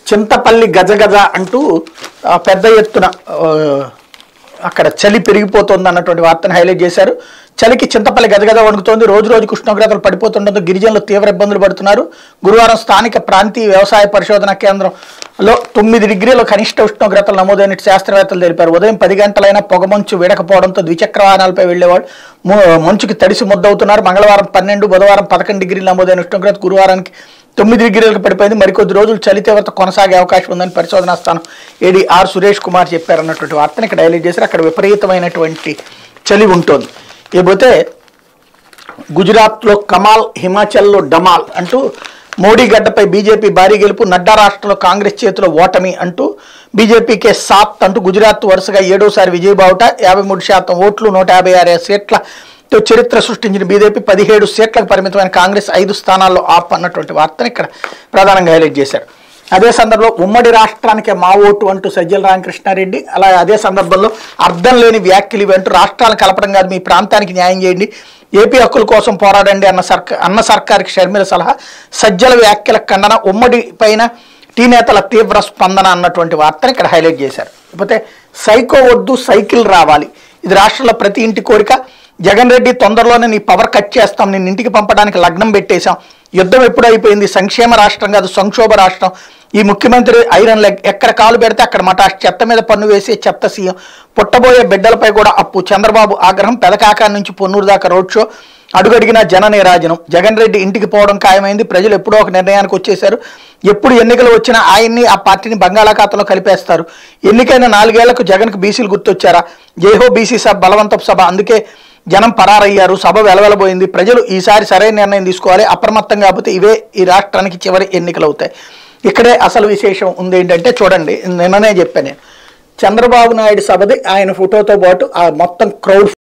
చింతపల్లి గజగజ అంటూ ఆ, పెద్ద ఎత్తున ఆ, అక్కడ చలి పెరిగిపోతుంది అన్నటువంటి వార్తను హైలైట్ చేశారు చలికి చింతపల్లి గజగజ వణుకుతోంది రోజు రోజుకు ఉష్ణోగ్రతలు పడిపోతుండడంతో గిరిజనులు తీవ్ర ఇబ్బందులు పడుతున్నారు గురువారం స్థానిక ప్రాంతీయ వ్యవసాయ పరిశోధన కేంద్రంలో తొమ్మిది డిగ్రీల కనిష్ట ఉష్ణోగ్రతలు నమోదైనట్టు శాస్త్రవేత్తలు తెలిపారు ఉదయం పది గంటలైనా పొగమంచు వీడకపోవడంతో ద్విచక్ర వాహనాలపై వెళ్లేవాళ్ళు ము- మంచుకి తడిసి ముద్దవుతున్నారు మంగళవారం పన్నెండు బుధవారం పదకొండు డిగ్రీలు నమోదైన ఉష్ణోగ్రత గురువారానికి తొమ్మిది డిగ్రీలకు పడిపోయింది మరికొద్ది రోజులు చలి తీవ్రత కొనసాగే అవకాశం ఉందని పరిశోధనా స్థానం ఏడీ ఆర్ సురేష్ కుమార్ చెప్పారన్నటువంటి వార్తను ఇక్కడ హైలైట్ చేశారు అక్కడ విపరీతమైనటువంటి చలి ఉంటుంది ఇకపోతే గుజరాత్లో కమాల్ హిమాచల్లో డమాల్ అంటూ మోడీ గడ్డపై బీజేపీ భారీ గెలుపు నడ్డా రాష్ట్రంలో కాంగ్రెస్ చేతిలో ఓటమి అంటూ బీజేపీకే సాత్ అంటూ గుజరాత్ వరుసగా ఏడోసారి విజయబావుట యాభై మూడు శాతం ఓట్లు నూట యాభై ఆరు సీట్లతో చరిత్ర సృష్టించిన బీజేపీ పదిహేడు సీట్లకు పరిమితమైన కాంగ్రెస్ ఐదు స్థానాల్లో ఆప్ అన్నటువంటి వార్తను ఇక్కడ ప్రధానంగా హైలైట్ చేశారు అదే సందర్భంలో ఉమ్మడి రాష్ట్రానికే మా ఓటు అంటూ సజ్జల రామకృష్ణారెడ్డి అలా అదే సందర్భంలో అర్థం లేని వ్యాఖ్యలు ఇవి అంటూ రాష్ట్రాలు కలపడం కాదు మీ ప్రాంతానికి న్యాయం చేయండి ఏపీ హక్కుల కోసం పోరాడండి అన్న సర్కార్ అన్న సర్కార్కి షర్మిల సలహా సజ్జల వ్యాఖ్యల ఖండన ఉమ్మడి పైన టీ నేతల తీవ్ర స్పందన అన్నటువంటి వార్తను ఇక్కడ హైలైట్ చేశారు లేకపోతే సైకో వద్దు సైకిల్ రావాలి ఇది రాష్ట్రంలో ప్రతి ఇంటి కోరిక జగన్ రెడ్డి తొందరలోనే నీ పవర్ కట్ చేస్తాం నిన్ను ఇంటికి పంపడానికి లగ్నం పెట్టేశాం యుద్ధం ఎప్పుడు అయిపోయింది సంక్షేమ రాష్ట్రం కాదు సంక్షోభ రాష్ట్రం ఈ ముఖ్యమంత్రి ఐరన్ లెగ్ ఎక్కడ కాలు పెడితే అక్కడ మటాష్ చెత్త మీద పన్ను వేసే చెత్త సీఎం పుట్టబోయే బిడ్డలపై కూడా అప్పు చంద్రబాబు ఆగ్రహం పెదకాక నుంచి పొన్నూరు దాకా రోడ్ షో అడుగడిగిన జన నీరాజనం జగన్ రెడ్డి ఇంటికి పోవడం ఖాయమైంది ప్రజలు ఎప్పుడో ఒక నిర్ణయానికి వచ్చేశారు ఎప్పుడు ఎన్నికలు వచ్చినా ఆయన్ని ఆ పార్టీని బంగాళాఖాతంలో కలిపేస్తారు ఎన్నికైన నాలుగేళ్లకు జగన్కు బీసీలు గుర్తొచ్చారా జేహో బీసీ సభ బలవంతపు సభ అందుకే జనం పరారయ్యారు సభ వెలవెలబోయింది ప్రజలు ఈసారి సరైన నిర్ణయం తీసుకోవాలి అప్రమత్తం కాకపోతే ఇవే ఈ రాష్ట్రానికి చివరి ఎన్నికలు అవుతాయి ఇక్కడే అసలు విశేషం ఉంది ఏంటంటే చూడండి నిన్ననే చెప్పాను నేను చంద్రబాబు నాయుడు సభది ఆయన ఫోటోతో పాటు ఆ మొత్తం క్రౌడ్